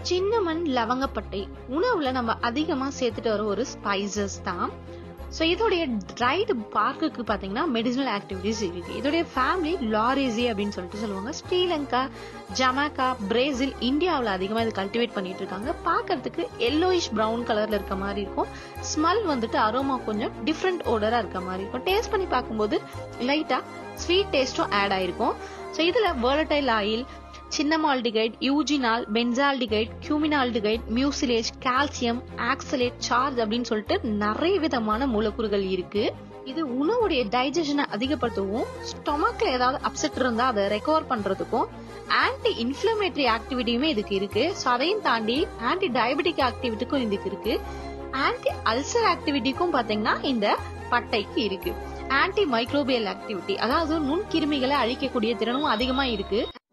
cinnamon லவங்கப்பட்டை உணவுல நம்ம அதிகமா சேர்த்துட்டு வர ஒரு ஸ்பைசஸ் தான் ஸோ இதோடைய ட்ரைடு பார்க்குக்கு பார்த்தீங்கன்னா மெடிசினல் ஆக்டிவிட்டிஸ் இருக்கு இதோடைய ஃபேமிலி லாரேசி அப்படின்னு சொல்லிட்டு சொல்லுவாங்க ஸ்ரீலங்கா ஜமாக்கா பிரேசில் இந்தியாவில் அதிகமாக இது கல்டிவேட் பண்ணிட்டு இருக்காங்க பார்க்கறதுக்கு எல்லோயிஷ் ப்ரௌன் கலர்ல இருக்க மாதிரி இருக்கும் ஸ்மெல் வந்துட்டு அரோமா கொஞ்சம் டிஃப்ரெண்ட் ஓடரா இருக்க மாதிரி இருக்கும் டேஸ்ட் பண்ணி பார்க்கும்போது லைட்டா ஸ்வீட் டேஸ்டும் ஆட் ஆயிருக்கும் ஸோ இதுல volatile oil cinnamaldehyde eugenol benzaldehyde cuminaldehyde mucilage calcium oxalate சார்ஜ் அப்படின்னு சொல்லிட்டு நிறைய விதமான மூலக்கூறுகள் இருக்கு இது உணவுடைய டைஜஷனை அதிகப்படுத்தவும் ஸ்டொமக்ல ஏதாவது அப்செட் இருந்தா அதை ரெக்கவர் பண்றதுக்கும் ஆன்டி இன்ஃபிளமேட்டரி ஆக்டிவிட்டியுமே இதுக்கு இருக்கு ஸோ அதையும் தாண்டி ஆன்டி டயபெட்டிக் ஆக்டிவிட்டிக்கும் இதுக்கு இருக்கு ஆன்டி அல்சர் ஆக்டிவிட்டிக்கும் பாத்தீங்கன்னா இந்த பட்டைக்கு இருக்கு ஆன்டி மைக்ரோபியல் ஆக்டிவிட்டி அதாவது நுண்கிருமிகளை அழிக்கக்கூடிய திறனும் அதிகமா இருக்கு